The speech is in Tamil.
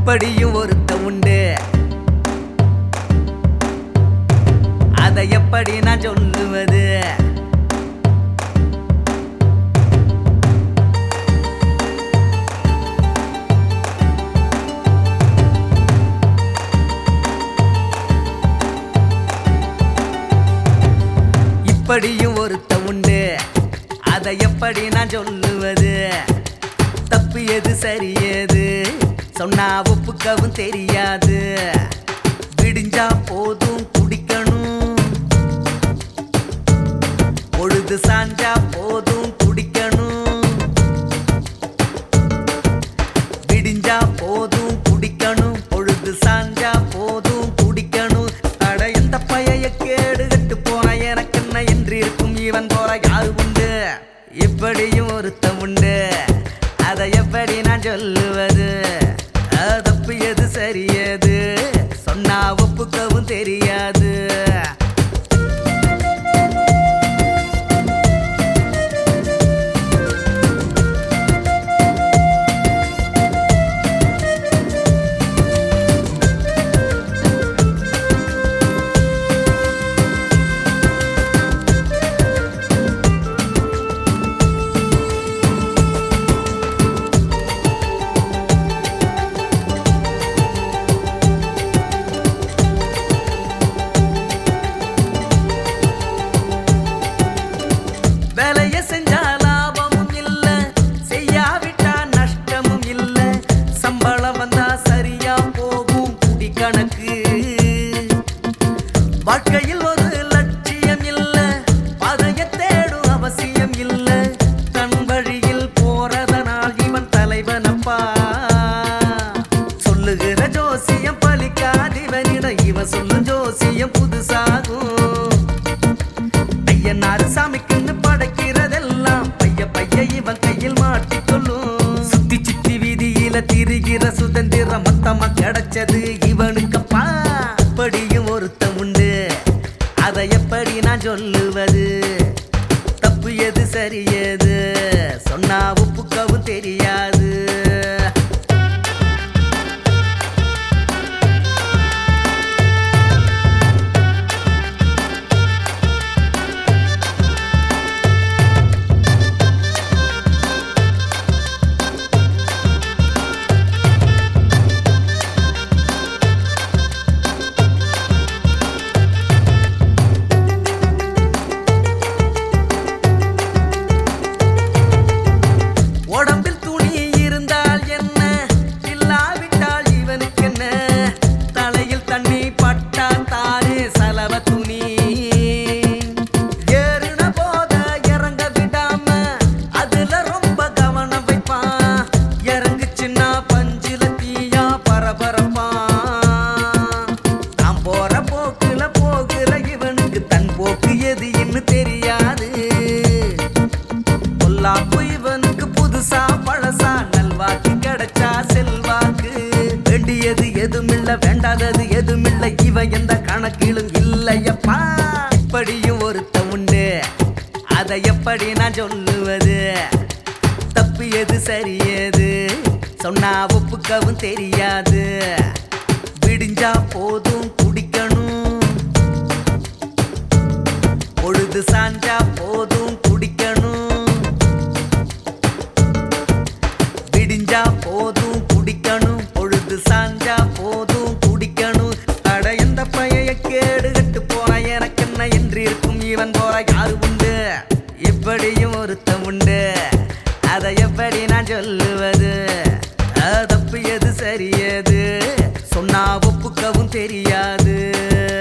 இப்படியும் ஒருத்த உண்டு அதை எப்படி நான் சொல்லுவது இப்படியும் ஒருத்த உண்டு அதை எப்படி நான் சொல்லுவது தப்பு எது சரி எது சொன்னா ஒப்புக்கவும் தெரியாது விடிஞ்சா போதும் குடிக்கணும் பொழுது சாஞ்சா போதும் குடிக்கணும் விடிஞ்சா போதும் குடிக்கணும் பொழுது சாஞ்சா போதும் குடிக்கணும் அட எந்த பைய கேடு கட்டு போன எனக்கு என்ன என்று இருக்கும் இவன் போற யாரு உண்டு இப்படியும் ஒருத்தன் உண்டு அதை எப்படி நான் சொல்லுவது அஹ், தப்பு எது சரி எது சொன்னா ஒப்புக்கவும் தெரியாது வேலைய செஞ்சா லாபமும் இல்ல செய்யாவிட்டா நஷ்டமும் இல்ல சம்பளம் வந்தா சரியா போகும் குடி கணக்கு வாழ்க்கையில் ஒரு லட்சியம் இல்ல பதைய தேடும் அவசியம் இல்ல தன் வழியில் போறதனால் இவன் தலைவனப்பா சொல்லுகிற ஜோசியம் பலிக்காதிவனிடம் இவன் சொல்லும் ஜோசியம் புதுசாகும் ஐயனாரு சாமிக்குன்னு படைக்கிறதெல்லாம் பைய பைய இவன் கையில் மாட்டிக்கொள்ளும் சுத்தி சுத்தி வீதியில திரிகிற சுதந்திரம் மொத்தமா கிடைச்சது இவனுக்கப்பா அப்படியும் ஒருத்தன் உண்டு அதை எப்படி நான் சொல்லுவது தப்பு எது சரி எது சொன்னா ஒப்புக்கவும் தெரியாது உடம்பில் துணி இருந்தால் என்ன இல்லாவிட்டால் இவனுக்கு என்ன தலையில் தண்ணி பட்டா தானே சலவ துணி ஏறின போத இறங்க விடாம அதுல ரொம்ப கவனம் வைப்பான் இறங்குச்சுன்னா பஞ்சில தீயா பரபரப்பான் நான் போற போக்குல போகிற இவனுக்கு தன் போக்கு எது இன்னும் தெரியாது பொல்லாப்பு இவனுக்கு புதுசா பழசா நல்வாக்கு கிடைச்சா செல்வாக்கு வேண்டியது எதுமில்ல வேண்டாதது எதுமில்ல இவன் எந்த கணக்கிலும் இல்லையப்பா இப்படியும் ஒருத்த உண்டு அதை எப்படி நான் சொல்லுவது தப்பு எது சரி எது சொன்னா ஒப்புக்கவும் தெரியாது விடிஞ்சா போதும் குடிக்கணும் பொழுது சாஞ்சா போதும் குடிக்கணும் விடிஞ்சா போதும் குடிக்கணும் பொழுது சாஞ்சா போதும் குடிக்கணும் அட எந்த பைய கேடு கட்டு போன எனக்கு என்ன என்று இருக்கும் இவன் போற யாரு உண்டு இப்படியும் ஒருத்தன் உண்டு அதை எப்படி நான் சொல்லுவது அஹ், தப்பு எது சரி எது சொன்னா ஒப்புக்கவும் தெரியாது